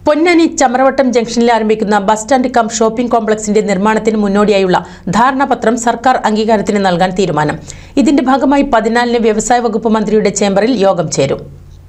പൊന്നാനി ചമ്രവട്ടം ജംഗ്ഷനിൽ ആരംഭിക്കുന്ന bus stand cum shopping കോംപ്ലക്സിന്റെ നിർമ്മാണത്തിന് മുന്നോടിയായുള്ള ധാരണാപത്രം സർക്കാർ അംഗീകാരത്തിന് നൽകാൻ തീരുമാനം ഇതിന്റെ ഭാഗമായി പതിനാലിന് വ്യവസായ വകുപ്പ് മന്ത്രിയുടെ ചേംബറിൽ യോഗം ചേരും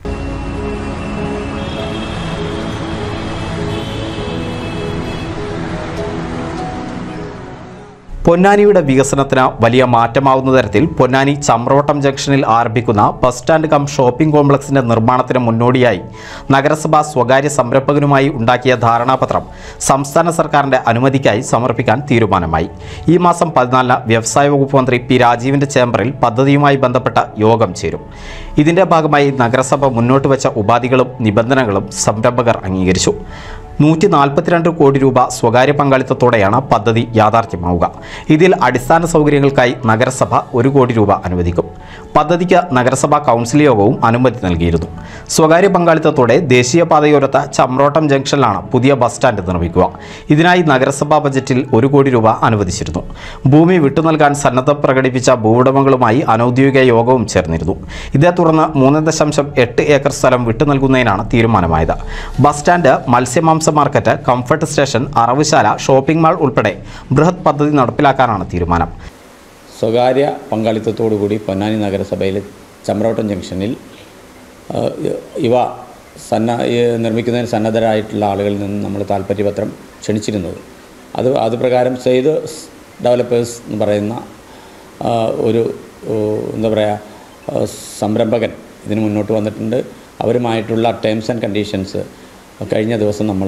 പൊന്നാനിയുടെ വികസനത്തിന് വലിയ മാറ്റമാവുന്ന തരത്തിൽ പൊന്നാനി ചമ്രവട്ടം ജംഗ്ഷനിൽ ആരംഭിക്കുന്ന ബസ് സ്റ്റാൻഡ് കം ഷോപ്പിംഗ് കോംപ്ലക്സിന്റെ നിർമ്മാണത്തിന് മുന്നോടിയായി നഗരസഭ സ്വകാര്യ സംരംഭകനുമായി ഉണ്ടാക്കിയ ധാരണാപത്രം സംസ്ഥാന സർക്കാരിന്റെ അനുമതിക്കായി സമർപ്പിക്കാൻ തീരുമാനമായി ഈ മാസം പതിനാലിന് വ്യവസായ വകുപ്പ് മന്ത്രി പി രാജീവിന്റെ ചേംബറിൽ പദ്ധതിയുമായി ബന്ധപ്പെട്ട യോഗം ചേരും ഇതിന്റെ ഭാഗമായി നഗരസഭ മുന്നോട്ട് വെച്ച ഉപാധികളും നിബന്ധനകളും സംരംഭകർ അംഗീകരിച്ചു നൂറ്റി നാൽപ്പത്തിരണ്ട് കോടി രൂപ സ്വകാര്യ പങ്കാളിത്തത്തോടെയാണ് പദ്ധതി യാഥാർത്ഥ്യമാവുക ഇതിൽ അടിസ്ഥാന സൗകര്യങ്ങൾക്കായി നഗരസഭ ഒരു കോടി രൂപ അനുവദിക്കും പദ്ധതിക്ക് നഗരസഭാ കൗൺസിൽ യോഗവും അനുമതി നൽകിയിരുന്നു സ്വകാര്യ പങ്കാളിത്തത്തോടെ ദേശീയപാതയോരത്ത് ചമ്രോട്ടം ജംഗ്ഷനിലാണ് പുതിയ ബസ് സ്റ്റാൻഡ് നിർമ്മിക്കുക ഇതിനായി നഗരസഭാ ബജറ്റിൽ ഒരു കോടി രൂപ അനുവദിച്ചിരുന്നു ഭൂമി വിട്ടു നൽകാൻ സന്നദ്ധ പ്രകടിപ്പിച്ച ഭൂവുടമകളുമായി അനൌദ്യോഗിക യോഗവും ചേർന്നിരുന്നു ഇതേ തുടർന്ന് മൂന്ന് ദശാംശം എട്ട് ഏക്കർ സ്ഥലം വിട്ടു നൽകുന്നതിനാണ് തീരുമാനമായത് ബസ് സ്റ്റാൻഡ് മത്സ്യമാംസ മാർക്കറ്റ് കംഫർട്ട് സ്റ്റേഷൻ അറവുശാല ഷോപ്പിംഗ് മാൾ ഉൾപ്പെടെ ബൃഹത് പദ്ധതി നടപ്പിലാക്കാനാണ് തീരുമാനം സ്വകാര്യ പങ്കാളിത്തത്തോടുകൂടി പൊന്നാനി നഗരസഭയിൽ ചമ്രവട്ടം ജംഗ്ഷനിൽ ആ, ഇവ സന്ന ഈ നിർമ്മിക്കുന്നതിന് സന്നദ്ധരായിട്ടുള്ള ആളുകളിൽ നിന്ന് നമ്മൾ താല്പര്യപത്രം ക്ഷണിച്ചിരുന്നത് അത് അത് പ്രകാരം സെയ്ത് ഡെവലപ്പേഴ്സ് എന്ന് പറയുന്ന ആ, ഒരു ഓ, എന്താ പറയുക ആ, സംരംഭകൻ ഇതിന് മുന്നോട്ട് വന്നിട്ടുണ്ട് അവരുമായിട്ടുള്ള ടേംസ് ആൻഡ് കണ്ടീഷൻസ് കഴിഞ്ഞ ദിവസം നമ്മൾ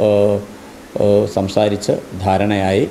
സംസാരിച്ച് ധാരണയായി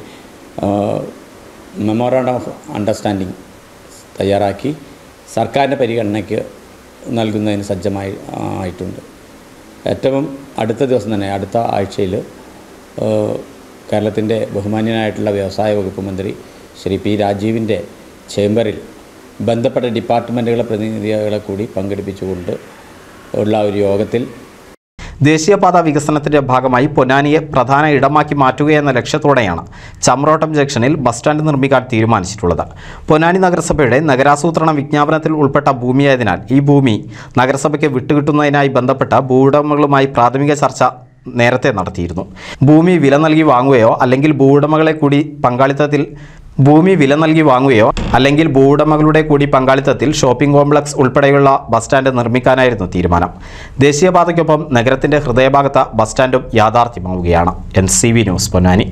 മെമ്മോറാണ്ടം ഓഫ് അണ്ടർസ്റ്റാൻഡിങ് തയ്യാറാക്കി സർക്കാരിൻ്റെ പരിഗണനയ്ക്ക് നൽകുന്നതിന് സജ്ജമായി ആയിട്ടുണ്ട് ഏറ്റവും അടുത്ത ദിവസം തന്നെ അടുത്ത ആഴ്ചയിൽ കേരളത്തിൻ്റെ ബഹുമാന്യനായിട്ടുള്ള വ്യവസായ വകുപ്പ് മന്ത്രി ശ്രീ പി രാജീവിൻ്റെ ചേംബറിൽ ബന്ധപ്പെട്ട ഡിപ്പാർട്ട്മെൻറ്റുകളെ പ്രതിനിധികളെ കൂടി പങ്കെടുപ്പിച്ചുകൊണ്ട് ഉള്ള ഒരു യോഗത്തിൽ ദേശീയപാത വികസനത്തിന്റെ ഭാഗമായി പൊന്നാനിയെ പ്രധാന ഇടമാക്കി മാറ്റുകയെന്ന ലക്ഷ്യത്തോടെയാണ് ചമ്രോട്ടം ജംഗ്ഷനിൽ ബസ് സ്റ്റാൻഡ് നിർമ്മിക്കാൻ തീരുമാനിച്ചിട്ടുള്ളത് പൊന്നാനി നഗരസഭയുടെ നഗരാസൂത്രണ വിജ്ഞാപനത്തിൽ ഉൾപ്പെട്ട ഭൂമിയായതിനാൽ ഈ ഭൂമി നഗരസഭയ്ക്ക് വിട്ടുകിട്ടുന്നതിനായി ബന്ധപ്പെട്ട ഭൂവുടമകളുമായി പ്രാഥമിക ചർച്ച നേരത്തെ നടത്തിയിരുന്നു ഭൂമി വില നൽകി വാങ്ങുകയോ അല്ലെങ്കിൽ ഭൂവുടമകളെ കൂടി പങ്കാളിത്തത്തിൽ ഭൂമി വില നൽകി വാങ്ങുകയോ അല്ലെങ്കിൽ ഭൂവുടമകളുടെ കൂടി പങ്കാളിത്തത്തിൽ ഷോപ്പിംഗ് കോംപ്ലക്സ് ഉൾപ്പെടെയുള്ള ബസ് സ്റ്റാൻഡ് നിർമ്മിക്കാനായിരുന്നു തീരുമാനം ദേശീയപാതയ്ക്കൊപ്പം നഗരത്തിന്റെ ഹൃദയഭാഗത്ത് ബസ് സ്റ്റാൻഡും യാഥാർത്ഥ്യമാവുകയാണ് N C V news Ponnani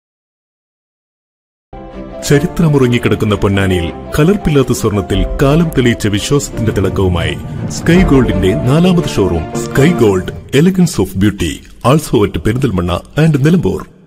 ചരിത്രമുറങ്ങിക്കിടക്കുന്ന പൊന്നാനിയിൽ കലർപ്പില്ലാത്ത സ്വർണത്തിൽ കാലം തെളിയിച്ച വിശ്വാസത്തിന്റെ തിളക്കവുമായി സ്കൈ ഗോൾഡിന്റെ നാലാമത് showroom sky gold elegance of beauty also at Perinthalmanna and Nilambur